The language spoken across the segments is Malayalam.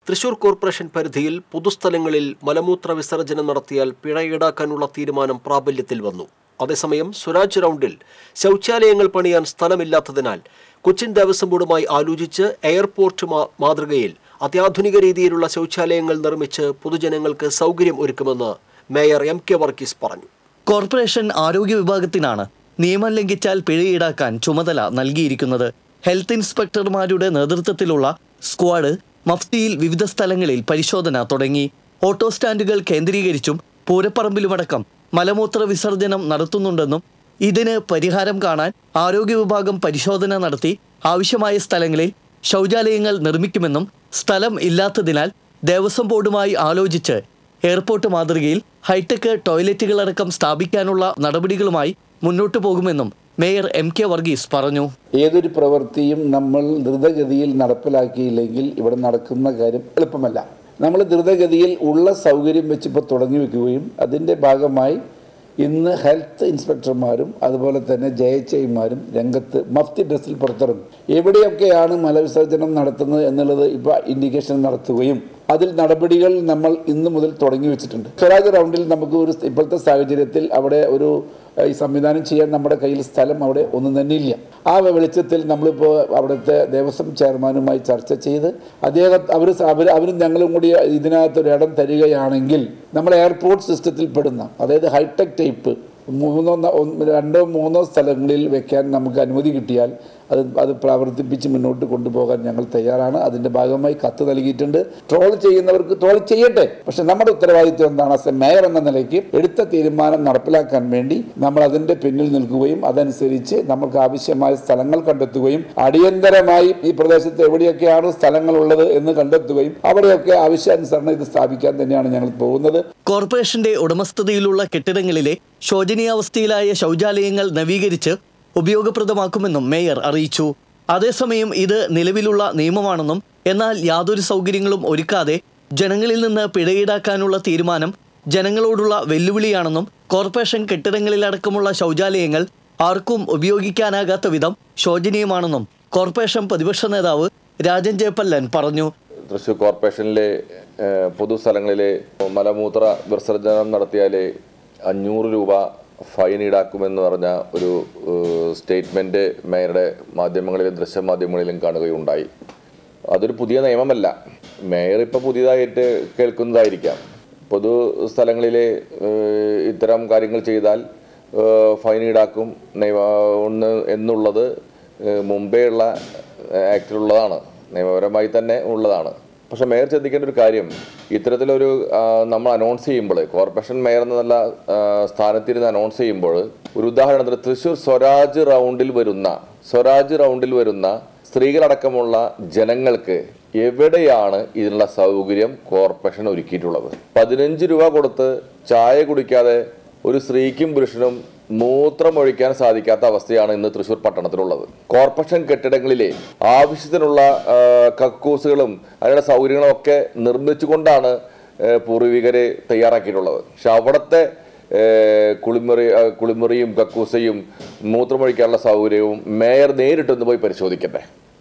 തൃശൂർ കോർപ്പറേഷൻ പരിധിയിൽ പൊതുസ്ഥലങ്ങളിൽ മലമൂത്ര വിസർജനം നടത്തിയാൽ പിഴ ഈടാക്കാനുള്ള തീരുമാനം പ്രാബല്യത്തിൽ വന്നു അതേസമയം സ്വരാജ് റൗണ്ടിൽ ശൗചാലയങ്ങൾ പണിയാൻ സ്ഥലമില്ലാത്തതിനാൽ കൊച്ചിൻ ദേവസ്വം ബോർഡുമായി ആലോചിച്ച് എയർപോർട്ട് മാ- മാതൃകയിൽ അത്യാധുനിക രീതിയിലുള്ള ശൗചാലയങ്ങൾ നിർമ്മിച്ച് പൊതുജനങ്ങൾക്ക് സൗകര്യം ഒരുക്കുമെന്ന് മേയർ എം കെ വർഗീസ് പറഞ്ഞു കോർപ്പറേഷൻ ആരോഗ്യ വിഭാഗത്തിനാണ് നിയമം ലംഘിച്ചാൽ പിഴ ഈടാക്കാൻ ചുമതല നൽകിയിരിക്കുന്നത് ഹെൽത്ത് ഇൻസ്പെക്ടർമാരുടെ നേതൃത്വത്തിലുള്ള സ്ക്വാഡ് മഫ്തിയിൽ വിവിധ സ്ഥലങ്ങളിൽ പരിശോധന തുടങ്ങി ഓട്ടോ സ്റ്റാൻഡുകൾ കേന്ദ്രീകരിച്ചും പൂരപ്പറമ്പിലുമടക്കം മലമൂത്ര വിസർജനം നടത്തുന്നുണ്ടെന്നും ഇതിന് പരിഹാരം കാണാൻ ആരോഗ്യ വിഭാഗം പരിശോധന നടത്തി ആവശ്യമായ സ്ഥലങ്ങളിൽ ശൗചാലയങ്ങൾ നിർമ്മിക്കുമെന്നും സ്ഥലം ഇല്ലാത്തതിനാൽ ദേവസ്വം ബോർഡുമായി ആലോചിച്ച് എയർപോർട്ട് മാതൃകയിൽ ഹൈടെക് ടോയ്ലറ്റുകളടക്കം സ്ഥാപിക്കാനുള്ള നടപടികളുമായി മുന്നോട്ടു പോകുമെന്നും മേയർ എം കെ വർഗീസ് പറഞ്ഞു ഏതൊരു പ്രവൃത്തിയും നമ്മൾ ദ്രുതഗതിയിൽ നടപ്പിലാക്കിയില്ലെങ്കിൽ ഇവിടെ നടക്കുന്ന കാര്യം എളുപ്പമല്ല നമ്മൾ ദ്രുതഗതിയിൽ ഉള്ള സൗകര്യം വെച്ച് ഇപ്പോൾ തുടങ്ങി വെക്കുകയും അതിൻ്റെ ഭാഗമായി ഇന്ന് ഹെൽത്ത് ഇൻസ്പെക്ടർമാരും അതുപോലെ തന്നെ ജെ എച്ച് ഐമാരും രംഗത്ത് മഫ്തി ഡ്രസ്സിൽ പുറത്തിറങ്ങും എവിടെയൊക്കെയാണ് മലവിസർജനം നടത്തുന്നത് എന്നുള്ളത് ഇപ്പോൾ ഇൻഡിക്കേഷൻ നടത്തുകയും അതിൽ നടപടികൾ നമ്മൾ ഇന്ന് മുതൽ തുടങ്ങി വെച്ചിട്ടുണ്ട് സ്വരാജ് റൗണ്ടിൽ നമുക്ക് ഒരു ഇപ്പോഴത്തെ സാഹചര്യത്തിൽ അവിടെ ഒരു ഏഹ്, ഈ സംവിധാനം ചെയ്യാൻ നമ്മുടെ കയ്യിൽ സ്ഥലം അവിടെ ഒന്നും തന്നെ ഇല്ല ആ വെളിച്ചത്തിൽ നമ്മളിപ്പോൾ അവിടുത്തെ ദേവസ്വം ചെയർമാനുമായി ചർച്ച ചെയ്ത് അദ്ദേഹം അവർ അവർ അവരും ഞങ്ങളും കൂടി ഇതിനകത്ത് ഒരു ഇടം തരികയാണെങ്കിൽ നമ്മൾ എയർപോർട്ട് സിസ്റ്റത്തിൽ പെടുന്ന അതായത് ഹൈടെക് ടൈപ്പ് മൂന്നോ ന- ഒന്ന് രണ്ടോ മൂന്നോ സ്ഥലങ്ങളിൽ വെക്കാൻ നമുക്ക് അനുമതി കിട്ടിയാൽ അത് അത് പ്രവർത്തിപ്പിച്ച് മുന്നോട്ട് കൊണ്ടുപോകാൻ ഞങ്ങൾ തയ്യാറാണ് അതിൻ്റെ ഭാഗമായി കത്ത് നൽകിയിട്ടുണ്ട് ട്രോൾ ചെയ്യുന്നവർക്ക് ട്രോൾ ചെയ്യട്ടെ പക്ഷെ നമ്മുടെ ഉത്തരവാദിത്വം എന്താണ് ആസ് എ മേയർ എന്ന നിലയ്ക്ക് എടുത്ത തീരുമാനം നടപ്പിലാക്കാൻ വേണ്ടി നമ്മൾ അതിൻ്റെ പിന്നിൽ നിൽക്കുകയും അതനുസരിച്ച് നമുക്ക് ആവശ്യമായ സ്ഥലങ്ങൾ കണ്ടെത്തുകയും അടിയന്തരമായി ഈ പ്രദേശത്ത് എവിടെയൊക്കെയാണ് സ്ഥലങ്ങളുള്ളത് എന്ന് കണ്ടെത്തുകയും അവിടെയൊക്കെ ആവശ്യാനുസരണം ഇത് സ്ഥാപിക്കാൻ തന്നെയാണ് ഞങ്ങൾ പോകുന്നത് കോർപ്പറേഷന്റെ ഉടമസ്ഥതയിലുള്ള കെട്ടിടങ്ങളിലെ ശോചനീയാവസ്ഥയിലായ ശൗചാലയങ്ങൾ നവീകരിച്ച് ഉപയോഗപ്രദമാക്കുമെന്നും മേയർ അറിയിച്ചു അതേസമയം ഇത് നിലവിലുള്ള നിയമമാണെന്നും എന്നാൽ യാതൊരു സൗകര്യങ്ങളും ഒരുക്കാതെ ജനങ്ങളിൽ നിന്ന് പിഴ ഈടാക്കാനുള്ള തീരുമാനം ജനങ്ങളോടുള്ള വെല്ലുവിളിയാണെന്നും കോർപ്പറേഷൻ കെട്ടിടങ്ങളിലടക്കമുള്ള ശൗചാലയങ്ങൾ ആർക്കും ഉപയോഗിക്കാനാകാത്ത വിധം ശോചനീയമാണെന്നും കോർപ്പറേഷൻ പ്രതിപക്ഷ നേതാവ് രാജൻ ജയപ്പല്ലൻ പറഞ്ഞു തൃശ്ശൂർ കോർപ്പറേഷനിലെ ഏഹ്, പൊതുസ്ഥലങ്ങളിലെ മലമൂത്ര വിസർജനം നടത്തിയാൽ അഞ്ഞൂറ് രൂപ ഫൈൻ ഈടാക്കുമെന്ന് പറഞ്ഞ ഒരു ഏഹ്, സ്റ്റേറ്റ്മെൻറ്റ് മേയറുടെ മാധ്യമങ്ങളിലും ദൃശ്യമാധ്യമങ്ങളിലും കാണുകയുണ്ടായി അതൊരു പുതിയ നിയമമല്ല മേയർ ഇപ്പോൾ പുതിയതായിട്ട് കേൾക്കുന്നതായിരിക്കാം പൊതു സ്ഥലങ്ങളിൽ ഏഹ്, ഇത്തരം കാര്യങ്ങൾ ചെയ്താൽ ഏഹ്, ഫൈൻ ഈടാക്കും നിയമ ഒന്ന് എന്നുള്ളത് ഏഹ്, മുമ്പേ ഉള്ള ആക്ടിലുള്ളതാണ് നിയമപരമായി തന്നെ ഉള്ളതാണ് പക്ഷെ മേയർ ശ്രദ്ധിക്കേണ്ട ഒരു കാര്യം ഇത്തരത്തിലൊരു ആ, നമ്മൾ അനൗൺസ് ചെയ്യുമ്പോൾ കോർപ്പറേഷൻ മേയർ എന്നുള്ള ആ, സ്ഥാനത്തിരുന്ന് അനൗൺസ് ചെയ്യുമ്പോൾ ഒരു ഉദാഹരണത്തിന് തൃശ്ശൂർ സ്വരാജ് റൗണ്ടിൽ വരുന്ന സ്വരാജ് റൗണ്ടിൽ വരുന്ന സ്ത്രീകളടക്കമുള്ള ജനങ്ങൾക്ക് എവിടെയാണ് ഇതിനുള്ള സൗകര്യം കോർപ്പറേഷൻ ഒരുക്കിയിട്ടുള്ളത് പതിനഞ്ച് രൂപ കൊടുത്ത് ചായ കുടിക്കാതെ ഒരു സ്ത്രീക്കും പുരുഷനും മൂത്രമൊഴിക്കാൻ സാധിക്കാത്ത അവസ്ഥയാണ് ഇന്ന് തൃശ്ശൂർ പട്ടണത്തിലുള്ളത് കോർപ്പറേഷൻ കെട്ടിടങ്ങളിലെ ആവശ്യത്തിനുള്ള ആ, കക്കൂസുകളും അതിനുള്ള സൗകര്യങ്ങളും ഒക്കെ നിർമ്മിച്ചുകൊണ്ടാണ് ആ, പൂർവികരെ തയ്യാറാക്കിയിട്ടുള്ളത് പക്ഷെ അവിടുത്തെ ആ, കുളിമുറി ആ, കുളിമുറിയും കക്കൂസയും മൂത്രമൊഴിക്കാനുള്ള സൗകര്യവും മേയർ നേരിട്ടൊന്ന് പോയി പരിശോധിക്കട്ടെ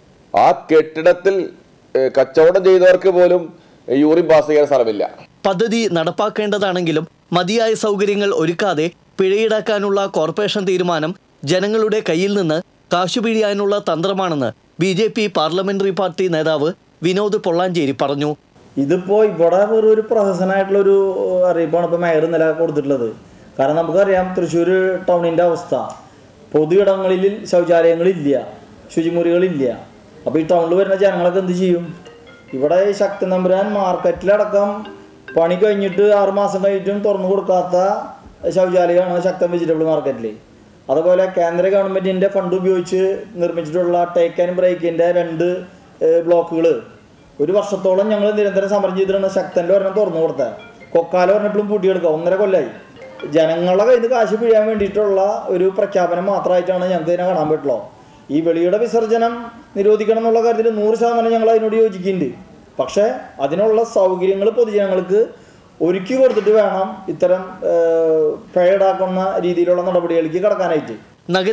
ആ കെട്ടിടത്തിൽ ആ, കച്ചവടം ചെയ്തവർക്ക് പോലും യൂറിൻ പാസ് ചെയ്യാൻ സ്ഥലമില്ല പദ്ധതി നടപ്പാക്കേണ്ടതാണെങ്കിലും മതിയായ സൗകര്യങ്ങൾ ഒരുക്കാതെ പിഴയീടാക്കാനുള്ള കോർപ്പറേഷൻ തീരുമാനം ജനങ്ങളുടെ കയ്യിൽ നിന്ന് കാശുപിഴിയാനുള്ള തന്ത്രമാണെന്ന് B J P parliamentary party നേതാവ് വിനോദ് പൊള്ളാഞ്ചേരി പറഞ്ഞു ഇതിപ്പോൾ ഇവിടെ വെറും ഒരു പ്രഹസനമായിട്ടുള്ള ഒരു അറിയിപ്പാണ് ഇപ്പോൾ മേയർ നില കൊടുത്തിട്ടുള്ളത് കാരണം നമുക്കറിയാം തൃശ്ശൂർ ടൗണിൻ്റെ അവസ്ഥ പൊതു ഇടങ്ങളിൽ ശൗചാലയങ്ങളില്ല ശുചിമുറികളില്ല അപ്പോൾ ഈ ടൗണിൽ വരുന്ന ജനങ്ങളൊക്കെ എന്ത് ചെയ്യും ഇവിടെ ഈ ശക്തി നമ്പുരാൻ മാർക്കറ്റിലടക്കം പണി കഴിഞ്ഞിട്ട് ആറ് മാസം കഴിഞ്ഞിട്ടും തുറന്നു കൊടുക്കാത്ത ശൗചാലയമാണ് ശക്തൻ വെജിറ്റബിൾ മാർക്കറ്റിൽ അതുപോലെ കേന്ദ്ര ഗവൺമെൻറ്റിൻ്റെ ഫണ്ട് ഉപയോഗിച്ച് നിർമ്മിച്ചിട്ടുള്ള ടേക്ക് ആൻഡ് ബ്രേക്കിൻ്റെ രണ്ട് ബ്ലോക്കുകൾ ഒരു വർഷത്തോളം ഞങ്ങൾ നിരന്തരം സമരം ചെയ്തിട്ടാണ് ശക്തൻ്റെ ഒരെണ്ണം തുറന്നു കൊടുത്തത് കൊക്കാല പറഞ്ഞപ്പോഴും പൂട്ടിയെടുക്കുക ഒന്നര കൊല്ലായി ജനങ്ങളുടെ കയ്യിൽ നിന്ന് കാശ് പിഴിയാൻ വേണ്ടിയിട്ടുള്ള ഒരു പ്രഖ്യാപനം മാത്രമായിട്ടാണ് ഞങ്ങൾക്ക് ഇതിനെ കാണാൻ പറ്റുള്ളൂ ഈ വെളിയുടെ വിസർജനം നിരോധിക്കണം എന്നുള്ള കാര്യത്തിൽ നൂറ് ശതമാനം ഞങ്ങൾ അതിനോട് യോജിക്കുന്നുണ്ട് പക്ഷേ അതിനുള്ള സൗകര്യങ്ങൾ പൊതുജനങ്ങൾക്ക് ഒരുക്കി കൊടുത്തിട്ട് വേണം ഇത്തരം ഏഹ്, പിഴ ഈടാക്കുന്ന രീതിയിലുള്ള നടപടികളിലേക്ക് കടക്കാനായിട്ട്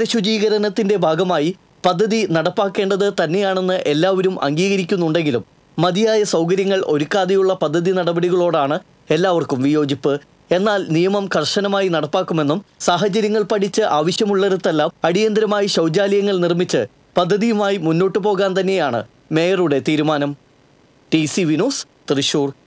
നഗരശുചീകരണത്തിന്റെ ഭാഗമായി പദ്ധതി നടപ്പാക്കേണ്ടത് തന്നെയാണെന്ന് എല്ലാവരും അംഗീകരിക്കുന്നുണ്ടെങ്കിലും മതിയായ സൗകര്യങ്ങൾ ഒരുക്കാതെയുള്ള പദ്ധതി നടപടികളോടാണ് എല്ലാവർക്കും വിയോജിപ്പ് എന്നാൽ നിയമം കർശനമായി നടപ്പാക്കുമെന്നും സാഹചര്യങ്ങൾ പഠിച്ച് ആവശ്യമുള്ളിടത്തെല്ലാം അടിയന്തരമായി ശൗചാലയങ്ങൾ നിർമ്മിച്ച് പദ്ധതിയുമായി മുന്നോട്ടു പോകാൻ തന്നെയാണ് മേയറുടെ തീരുമാനം ടി സി വിനോസ് തൃശൂർ